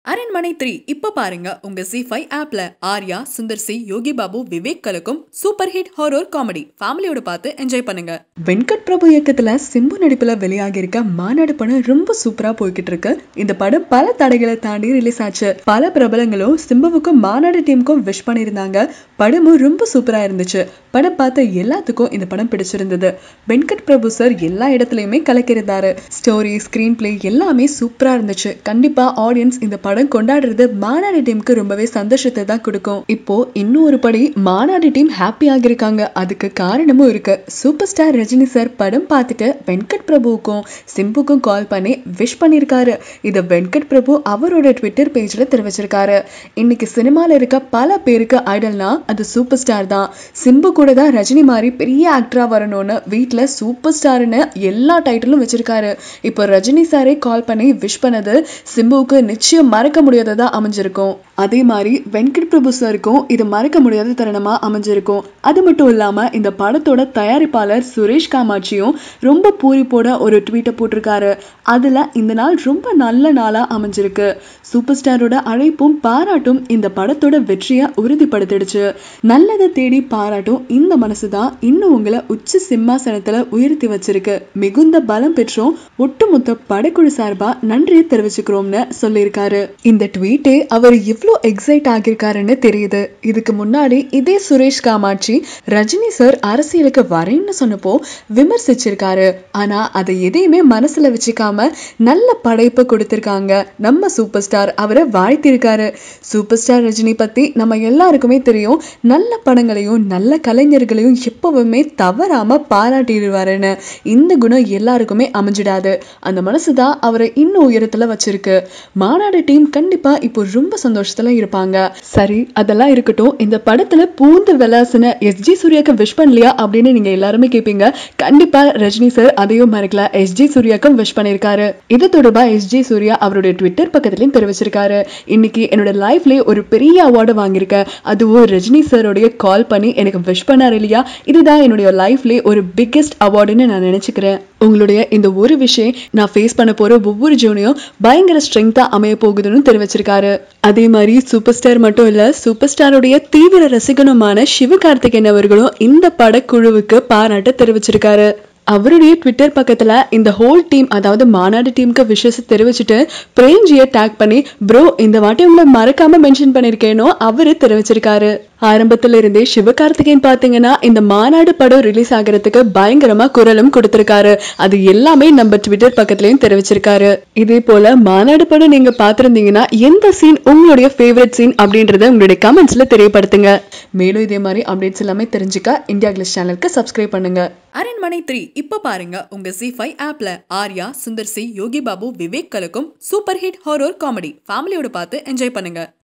அரண்மனை த்ரீ இப்ப பாருங்க உங்க ஜி ஃபைவ் ஆப்ல ஆர்யா சுந்தர் சி யோகி பாபு விவேக் கலக்கும் சூப்பர் ஹிட் ஹாரர் காமெடி ஃபேமிலியோட பார்த்து என்ஜாய் பண்ணுங்க வெங்கட் பிரபு இயக்கத்துல சிம்பு நடிப்புல வெளியாகி இருக்க மாநாடு படம் ரொம்ப சூப்பரா போய்கிட்டு இருக்கு இந்த படம் பல தடைகளை தாண்டி ரிலீஸ் ஆச்சு பல பிரபலங்களும் சிம்புவுக்கும் மாநாடு டீமுக்கும் விஷ் பண்ணியிருந்தாங்க படமும் ரொம்ப சூப்பரா இருந்துச்சு படம் பார்த்த எல்லாத்துக்கும் இந்த படம் பிடிச்சிருந்தது வெங்கட் பிரபு சார் எல்லா இடத்துலயுமே கலக்கியிருந்தாரு ஸ்டோரி ஸ்கிரீன் பிளே எல்லாமே சூப்பரா இருந்துச்சு கண்டிப்பா ஆடியன்ஸ் இந்த படம் கொண்டாடுறது மாநாடு டீமுக்கு ரொம்பவே சந்தோஷத்தை தான் கொடுக்கும் இப்போ இன்னும் ஒரு படி மாநாடு டீம் ஹாப்பியாக இருக்காங்க அதுக்கு காரணமும் இருக்கு சூப்பர் ஸ்டார் ரஜினி சார் படம் பார்த்துட்டு வெங்கட் பிரபுவுக்கும் சிம்புக்கும் கால் பண்ணி விஷ் பண்ணியிருக்காரு இதை வெங்கட் பிரபு அவரோட ட்விட்டர் பேஜ்ல தெரிவிச்சிருக்காரு இன்னைக்கு சினிமால இருக்க பல பேருக்கு ஐடல்னா அது சூப்பர் ஸ்டார் தான் சிம்பு கூட தான் ரஜினி மாதிரி பெரிய ஆக்டரா வரணும்னு வீட்ல சூப்பர் ஸ்டார்னு எல்லா டைட்டிலும் வச்சிருக்காரு இப்போ ரஜினி சாரே கால் பண்ணி விஷ் பண்ணது சிம்புவுக்கு நிச்சயம் மறக்க முடியாததா அமைஞ்சிருக்கும் அதே மாதிரி வெங்கட் பிரபு சாருக்கும் இது மறக்க முடியாத தருணமா அமைஞ்சிருக்கும் அது மட்டும் இல்லாம இந்த படத்தோட தயாரிப்பாளர் சுரேஷ் காமாட்சியும் ரொம்ப பூரிப்போட ஒரு ட்வீட்டை போட்டிருக்காரு அதுல இந்த நாள் ரொம்ப நல்ல நாளா அமைஞ்சிருக்கு சூப்பர் ஸ்டாரோட அழைப்பும் பாராட்டும் இந்த படத்தோட வெற்றியை உறுதிப்படுத்திடுச்சு நல்லதை தேடி பாராட்டும் இந்த மனசுதான் இன்னும் உங்களை உச்ச சிம்மாசனத்துல உயர்த்தி வச்சிருக்கு மிகுந்த பலம் பெற்றோம் ஒட்டுமொத்த படக்குழு சார்பா நன்றியை தெரிவிச்சுக்கிறோம்னு சொல்லியிருக்காரு இந்த ட்வீட்டே அவர் இவ்ளோ எக்ஸைட் ஆகியிருக்காருன்னு தெரியுது இதுக்கு முன்னாடி இதே சுரேஷ் காமாட்சி ரஜினி சார் அரசியலுக்கு வரேன்னு சொன்னப்போ விமர்சிச்சிருக்காரு ஆனா அதை எதையுமே மனசுல வச்சுக்காம நல்ல படைப்பு கொடுத்திருக்காங்க நம்ம சூப்பர் ஸ்டார் அவரை வாழ்த்திருக்காரு சூப்பர் ஸ்டார் ரஜினி பத்தி நம்ம எல்லாருக்குமே தெரியும் நல்ல படங்களையும் நல்ல கலைஞர்களையும் எப்பவுமே தவறாம பாராட்டிடுவாருன்னு இந்த குணம் எல்லாருக்குமே அமைஞ்சிடாது அந்த மனசுதான் அவரை இன்னும் உயரத்துல வச்சிருக்கு மாநாடு டீம் கண்டிப்பா இப்போ ரொம்ப சந்தோஷத்துல இருப்பாங்க சரி அதெல்லாம் இருக்கட்டும் இந்த படத்துல பூந்து விளாசுன எஸ் ஜி சூர்யாக்கு விஷ் பண்ணலையா அப்படின்னு நீங்க எல்லாருமே கேட்பீங்க கண்டிப்பா ரஜினி சார் அதையும் மறக்கல எஸ் ஜி சூர்யாக்கும் விஷ் பண்ணிருக்காரு இது தொடர்பா எஸ் ஜி சூர்யா அவருடைய ட்விட்டர் பக்கத்துலயும் தெரிவிச்சிருக்காரு இன்னைக்கு என்னோட லைஃப்லயே ஒரு பெரிய அவார்டு வாங்கியிருக்கேன் அதுவும் ரஜினி சாரோடைய கால் பண்ணி எனக்கு விஷ் பண்ணாரு இல்லையா இதுதான் என்னுடைய லைஃப்லயே ஒரு பிக்கெஸ்ட் அவார்டுன்னு நான் நினைச்சுக்கிறேன் உங்களுடைய இந்த ஒரு விஷயம் நான் ஃபேஸ் பண்ண போற ஒவ்வொரு ஜோனியும் பயங்கர ஸ்ட்ரென்த்தா அமைய போகுதுன்னு தெரிவிச்சிருக்காரு அதே மாதிரி சூப்பர் ஸ்டார் மட்டும் இல்ல சூப்பர் ஸ்டாருடைய தீவிர ரசிகனுமான சிவகார்த்திகேயன் அவர்களும் இந்த படக்குழுவுக்கு பாராட்ட தெரிவிச்சிருக்காரு அவருடைய ட்விட்டர் பக்கத்துல இந்த ஹோல் டீம் அதாவது மாநாடு டீமுக்கு விஷயத்தை தெரிவிச்சுட்டு பிரேம்ஜியை டேக் பண்ணி ப்ரோ இந்த வாட்டி உங்களை மறக்காம மென்ஷன் பண்ணிருக்கேனோ அவரு தெரிவிச்சிருக்காரு ஆரம்பத்துல இருந்தே சிவகார்த்திகேயன் பாத்தீங்கன்னா இந்த மாநாடு படம் ரிலீஸ் ஆகிறதுக்கு பயங்கரமா குரலும் கொடுத்திருக்காரு அது எல்லாமே நம்ம ட்விட்டர் பக்கத்துலயும் தெரிவிச்சிருக்காரு இதே போல மாநாடு படம் நீங்க பாத்திருந்தீங்கன்னா எந்த சீன் உங்களுடைய ஃபேவரட் சீன் அப்படின்றத உங்களுடைய கமெண்ட்ஸ்ல தெரியப்படுத்துங்க மேலும் இதே மாதிரி அப்டேட்ஸ் எல்லாமே தெரிஞ்சுக்க இந்தியா கிளிஸ் சேனலுக்கு சப்ஸ்கிரைப் பண்ணுங்க அரண்மனை த்ரீ இப்ப பாருங்க உங்க ஜி ஃபைவ் ஆப்ல ஆர்யா சுந்தர் சி யோகி பாபு விவேக் கலக்கும் சூப்பர் ஹிட் ஹாரர் காமெடி ஃபேமிலியோட பார்த்து என்ஜாய் பண்ணுங்க